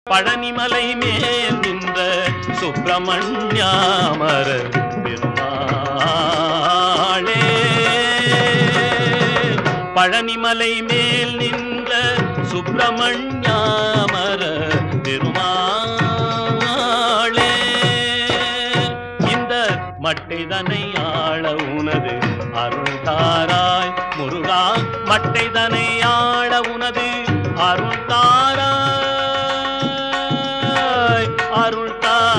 பழனிமலை மேல் நின்ற சுப்பிரமணியாமர பெருமாளே பழனிமலை மேல் நின்ற சுப்பிரமணியாமர பெருமாளே இந்த மட்டைதனை ஆள உனது அருள் தாராய் முருகா மட்டைதனை ஆள உனது அருள் தாராய் அருள்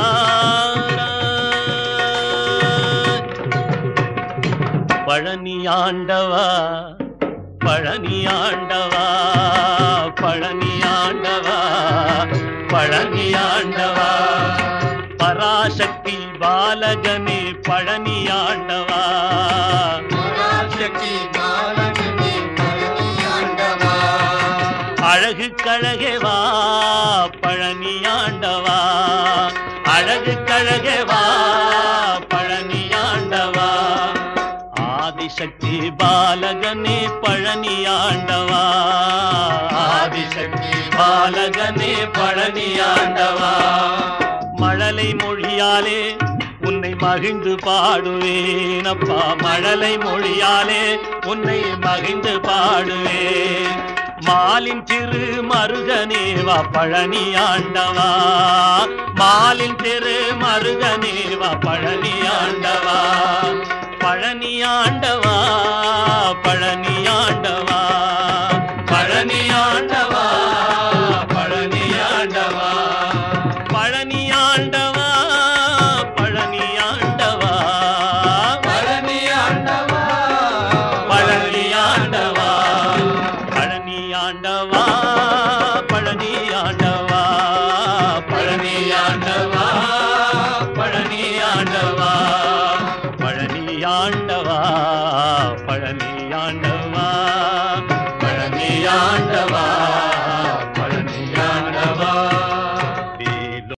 தாராய் பழனி ஆண்டவா பழனி ஆண்டவா பழனி ஆண்டவா பழனி ஆண்டவா பராசக்தி பாலகனே பழனி ஆண்டவா பராசக்தி பாலகனே பழனி ஆண்டவா அழகு கழகே வா பழனி ஆண்டவா அழகு கழகே வா பழனி ஆண்டவா ஆதிசக்தி பாலகனே பழனி ஆண்டவா ஆதிசக்தி பாலகனே பழனி ஆண்டவா மழலை மொழியாலே உன்னை மகிழ்ந்து பாடுவேன் அப்பா மழலை மொழியாலே உன்னை மகிழ்ந்து பாடுவேன் மாலின் திரு மருகனே வா பழனி ஆண்டவா மாலின் திரு மருகனே வா பழனி ஆண்டவா பழனி ஆண்டவா பழனி ஆண்டவா பழனி ஆண்டவா பழனி ஆண்டவா பழனி ஆண்டவா பழனி ஆண்டவா பழனி ஆண்டவா பழனி ஆண்டவா பழனி ஆண்டவா பழனி ஆண்டவா பழனி ஆண்டவா பழனி ஆண்டவா பழனி ஆண்டவா பழனி ஆண்டவா